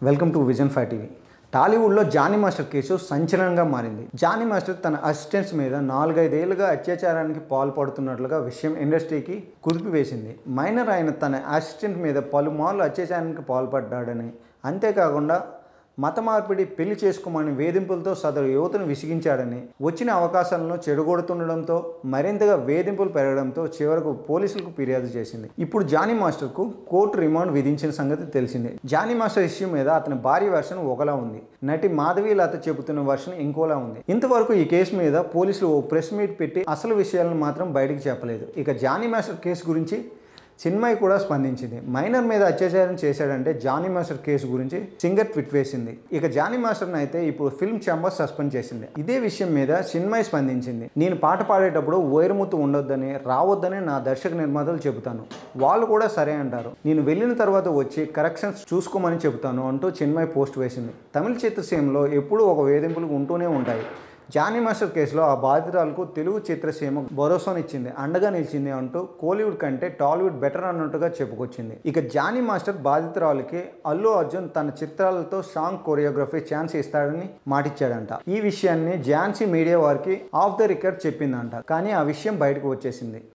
welcome to vision five TV టాలీవుడ్లో Jani master case సంచలనంగా మారింది జానీ మాస్టర్ తన అసిస్టెంట్స్ మీద నాలుగైదేళ్లుగా అత్యాచారానికి పాల్పడుతున్నట్లుగా విషయం ఇండస్ట్రీకి కుదిపివేసింది మైనర్ ఆయన తన అసిస్టెంట్ మీద పలుమార్లు అత్యాచారానికి పాల్పడ్డాడని అంతేకాకుండా మత మార్పిడి పెళ్లి చేసుకోమని వేధింపులతో సదరు యువతను విసిగించాడని వచ్చిన అవకాశాలను చెడగొడుతుండడంతో మరింతగా వేధింపులు పెరగడంతో చివరకు పోలీసులకు ఫిర్యాదు చేసింది ఇప్పుడు జానీ మాస్టర్కు కోర్టు రిమాండ్ విధించిన సంగతి తెలిసిందే జానీ మాస్టర్ ఇష్యూ మీద అతని భారీ వర్షన్ ఒకలా ఉంది నటి మాధవి లత చెబుతున్న వర్షన్ ఇంకోలా ఉంది ఇంతవరకు ఈ కేసు మీద పోలీసులు ఓ ప్రెస్ మీట్ పెట్టి అసలు విషయాలను మాత్రం బయటికి చెప్పలేదు ఇక జానీ మాస్టర్ కేసు గురించి చిన్మయి కూడా స్పందించింది మైనర్ మీద అత్యాచారం చేశాడంటే జానీ మాస్టర్ కేసు గురించి సింగర్ ట్విట్ వేసింది ఇక జానీ మాస్టర్ని అయితే ఇప్పుడు ఫిల్మ్ ఛాంబర్ సస్పెండ్ చేసింది ఇదే విషయం మీద చిన్మయి స్పందించింది నేను పాట పాడేటప్పుడు వైరముత్తు ఉండొద్దని రావద్దని నా దర్శక నిర్మాతలు చెబుతాను వాళ్ళు కూడా సరే అంటారు నేను వెళ్ళిన తర్వాత వచ్చి కరెక్షన్స్ చూసుకోమని చెబుతాను అంటూ చిన్మయి పోస్ట్ వేసింది తమిళ చిత్రసీమలో ఎప్పుడూ ఒక వేధింపులు ఉంటూనే ఉంటాయి జానీ మాస్టర్ కేసులో ఆ బాధితురాలకు తెలుగు చిత్రసీమ భరోసానిచ్చింది అండగా నిలిచింది అంటూ కోలీవుడ్ కంటే టాలీవుడ్ బెటర్ అన్నట్టుగా చెప్పుకొచ్చింది ఇక జానీ మాస్టర్ బాధితురాలకి అల్లు అర్జున్ తన చిత్రాలతో సాంగ్ కొరియోగ్రఫీ ఛాన్స్ ఇస్తాడని మాటిచ్చాడంట ఈ విషయాన్ని ఝాన్సీ మీడియా వారికి ఆఫ్ ద రికార్డ్ చెప్పిందంట కానీ ఆ విషయం బయటకు వచ్చేసింది